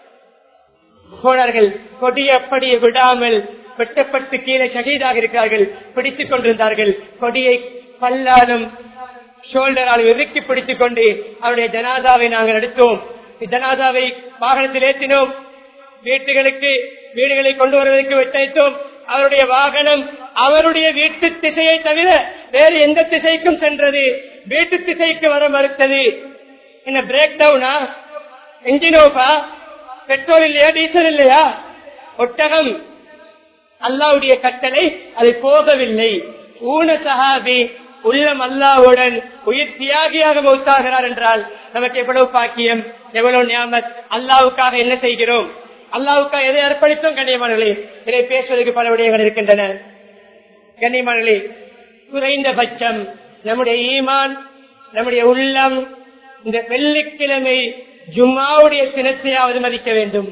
போனார்கள் கொடி அப்படியே விடாமல் வெட்டப்பட்டு கீழே ஷகீதாக இருக்கிறார்கள் பிடித்துக் கொண்டிருந்தார்கள் கொடியை பல்லாலும் ஷோல்டரால் இறுக்கி பிடித்துக் கொண்டு அவருடைய ஜனாதாவை நாங்கள் எடுத்தோம் ஜனாதாவை வாகனத்தில் ஏற்றினோம் வீட்டுகளுக்கு வீடுகளை கொண்டு வருவதற்கு வைத்தோம் அவருடைய வாகனம் அவருடைய வீட்டு திசையை தவிர வேறு எந்த திசைக்கும் சென்றது வீட்டு திசைக்கு வர மறுத்தது என்ன பிரேக் டவுனா என்ஜின் ஓஃபா பெட்ரோல் இல்லையா டீசல் இல்லையா ஒட்டகம் அல்லாவுடைய கட்டளை அது போகவில்லை ஊன சஹாபி உள்ளம் அல்லாவுடன் உயிர் தியாகியாக மௌத்தாகிறார் என்றால் நமக்கு எவ்வளவு பாக்கியம் எவ்வளவு ஞாபகம் அல்லாவுக்காக என்ன செய்கிறோம் அல்லாவுக்காக எதை அர்ப்பணித்தோம் கண்ணியமானங்களே இதை பேசுவதற்கு பல விடயங்கள் இருக்கின்றன கண்ணியமானங்களே குறைந்தபட்சம் நம்முடைய ஈமான் நம்முடைய உள்ளம் இந்த வெள்ளிக்கிழமை ஜும்மாவுடைய தினத்தையாவது மதிக்க வேண்டும்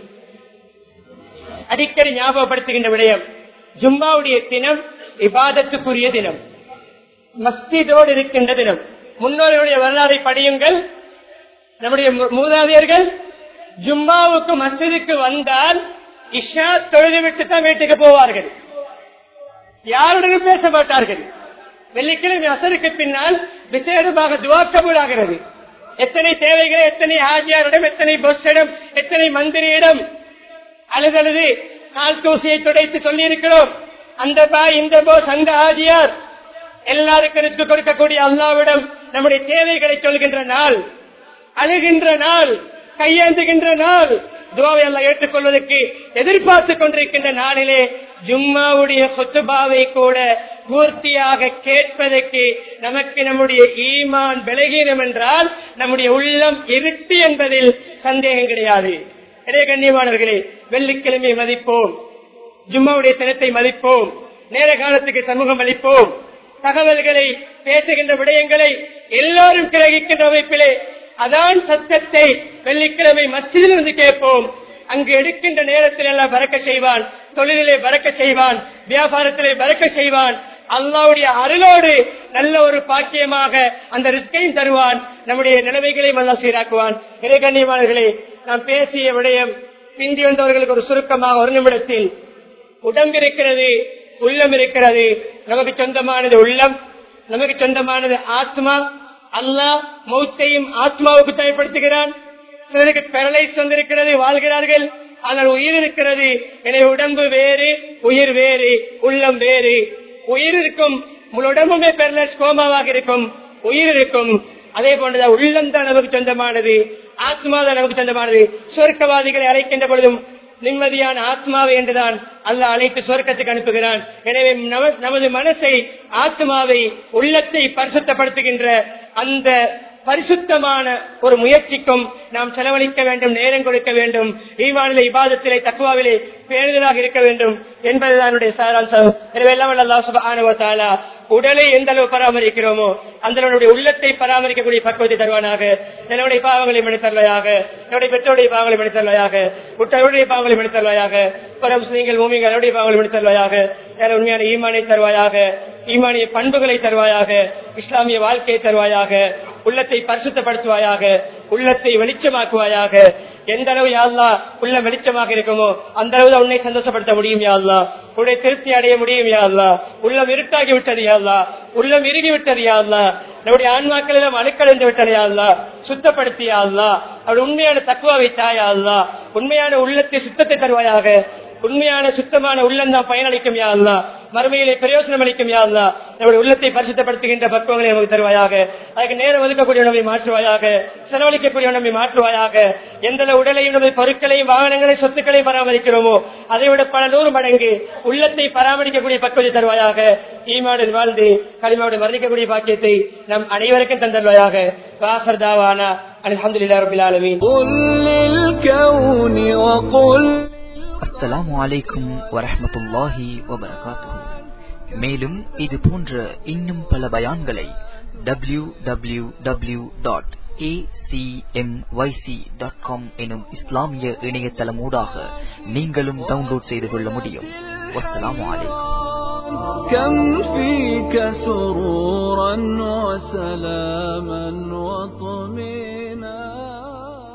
அடிக்கடி ஞாபகப்படுத்துகின்ற விடயம் ஜும்மாவுடைய தினம் இபாதத்துக்குரிய தினம் மஸ்ஜிதோடு இருக்கின்ற தினம் முன்னோர்களுடைய வரலாறை படியுங்கள் நம்முடைய மூதாதையர்கள் ஜும்மாவுக்கு மஸ்ஜிதுக்கு வந்தால் இஷா தொழுது விட்டு தான் வீட்டுக்கு போவார்கள் யாருடனும் பேச மாட்டார்கள் வெள்ளிக்கிழமை அசருக்கு பின்னால் விசேடமாக துவாக்கபூல் ஆகிறது எத்தனை தேவைகள் எத்தனை ஆஜியாரிடம் எத்தனை பஸ்ஸிடம் எத்தனை மந்திரியிடம் அழுதழுது கால் தூசியை துடைத்து சொல்லி இருக்கிறோம் அந்த பாய் இந்த போஸ் அந்த ஆஜியார் எல்லாருக்கும் எடுத்து கொடுக்கக்கூடிய அல்லாவிடம் நம்முடைய தேவைகளை சொல்கின்ற நாள் அழுகின்ற நாள் கையேந்துகின்ற நாள் துவாவை எல்லாம் ஏற்றுக்கொள்வதற்கு எதிர்பார்த்துக் கொண்டிருக்கின்ற நாளிலே ஜும்மாவுடைய சொத்துபாவை கூட பூர்த்தியாக கேட்பதற்கு நமக்கு நம்முடைய ஈமான் விலகீனம் என்றால் நம்முடைய உள்ளம் இருட்டு என்பதில் சந்தேகம் கிடையாது இடைய கண்ணியமானவர்களே வெள்ளிக்கிழமை மதிப்போம் ஜும்மாவுடைய தினத்தை மதிப்போம் நேர காலத்துக்கு சமூகம் அளிப்போம் தகவல்களை பேசுகின்ற விடயங்களை எல்லோரும் கிரகிக்கின்ற அமைப்பிலே அதான் சத்தத்தை வெள்ளிக்கிழமை மச்சிதில் வந்து கேட்போம் அங்கு எடுக்கின்ற நேரத்தில் எல்லாம் பறக்க செய்வான் தொழிலிலே பறக்க செய்வான் வியாபாரத்திலே பறக்க செய்வான் அல்லாவுடைய அருளோடு நல்ல ஒரு பாக்கியமாக அந்த ரிஸ்கையும் தருவான் நம்முடைய நிலைமைகளையும் அல்லா சீராக்குவான் இறைகண்ணியமானர்களே நாம் பேசிய விடயம் பிந்தி வந்தவர்களுக்கு ஒரு சுருக்கமாக ஒரு நிமிடத்தில் உடம்பு இருக்கிறது உள்ளம் இருக்கிறது நமக்கு சொந்தமானது உள்ளம் நமக்கு சொந்தமானது ஆத்மா அல்லாஹ் மௌத்தையும் ஆத்மாவுக்கு பயன்படுத்துகிறான் சிலருக்கு பெரலைஸ் வந்திருக்கிறது வாழ்கிறார்கள் ஆனால் உயிர் இருக்கிறது எனவே உடம்பு வேறு உயிர் வேறு உள்ளம் வேறு உயிர் இருக்கும் உங்கள் உடம்புமே பெரலைஸ் கோமாவாக இருக்கும் உயிர் இருக்கும் அதே போன்றதான் உள்ளம் தான் நமக்கு சொந்தமானது ஆத்மா தான் நமக்கு சொந்தமானது சொர்க்கவாதிகளை அழைக்கின்ற பொழுதும் நிம்மதியான ஆத்மாவை என்றுதான் அல்ல அழைத்து சொர்க்கத்துக்கு அனுப்புகிறான் எனவே நம- நமது மனசை ஆத்மாவை உள்ளத்தை பரிசுத்தப்படுத்துகின்ற அந்த பரிசுத்தமான ஒரு முயற்சிக்கும் நாம் செலவழிக்க வேண்டும் நேரம் கொடுக்க வேண்டும் ஈவானிலே இபாதத்திலே தக்குவாவிலே பேணுதலாக இருக்க வேண்டும் என்பதுதான் என்னுடைய சாராம்சம் எனவே எல்லாம் வல்ல அல்லாஹ் சுப்ஹானஹு வ தஆலா உடலை எந்த அளவு பராமரிக்கிறோமோ அந்த அளவுடைய உள்ளத்தை பராமரிக்கக்கூடிய பக்குவத்தை தருவானாக என்னுடைய பாவங்களை மன்னித்தருவாயாக என்னுடைய பெற்றோருடைய பாவங்களை மன்னித்தருவாயாக உற்றவருடைய பாவங்களை மன்னித்தருவாயாக பிற முஸ்லீம்கள் மூமிகள் அவருடைய பாவங்களை மன்னித்தருவாயாக யார் உண்மையான ஈமானை தருவாயாக ஈமானிய பண்புகளை தருவாயாக இஸ்லாமிய வாழ்க்கையை தருவாயாக உள்ளத்தை பரிசுத்தப்படுத்துவாயாக உள்ளத்தை வெளிச்சமாக்குவாயாக எந்த அளவு யாழ்லா உள்ள வெளிச்சமாக இருக்குமோ அந்த அளவு தான் உன்னை சந்தோஷப்படுத்த முடியும் யாழ்லா உன்னை திருப்தி அடைய முடியும் யாழ்லா உள்ளம் இருட்டாகி விட்டது யாழ்லா உள்ளம் இறுகி விட்டது யாழ்லா நம்முடைய ஆன்மாக்கள் எல்லாம் அழுக்கடைந்து விட்டது யாழ்லா சுத்தப்படுத்தி யாழ்லா அவள் உண்மையான தக்குவாவை தாயாள்லா உண்மையான உள்ளத்தை சுத்தத்தை தருவாயாக உண்மையான சுத்தமான உள்ளம் தான் பயனளிக்கும் யா அல்லா மறுமையிலே பிரயோசனம் அளிக்கும் யா அல்லா நம்முடைய உள்ளத்தை பரிசுத்தப்படுத்துகின்ற பக்குவங்களை நமக்கு தருவாயாக அதுக்கு நேரம் ஒதுக்கக்கூடிய நம்மை மாற்றுவாயாக செலவழிக்கக்கூடிய நம்மை மாற்றுவாயாக எந்த உடலையும் நம்முடைய பொருட்களையும் வாகனங்களையும் சொத்துக்களையும் பராமரிக்கிறோமோ அதை விட பல நூறு மடங்கு உள்ளத்தை பராமரிக்கக்கூடிய பக்குவத்தை தருவாயாக ஈமாடன் வாழ்ந்து களிமாவுடன் மரணிக்கக்கூடிய பாக்கியத்தை நம் அனைவருக்கும் தந்தருவாயாக வாசர் தாவானா அலமதுல்லா ரபில் ஆலமீன் قل للكون وقل அஸ்ஸலாமு அலைக்கும் வரஹ்மத்துல்லாஹி வபரகாத்துஹு மேலும் இது போன்ற இன்னும் பல பயான்களை W W W dot dot com எனும் இஸ்லாமிய இணையதளமூடாக நீங்களும் டவுன்லோட் செய்து கொள்ள முடியும் வஸ்ஸலாமு அலைக்கும் كم فيك سرورا وسلاما وطمئنا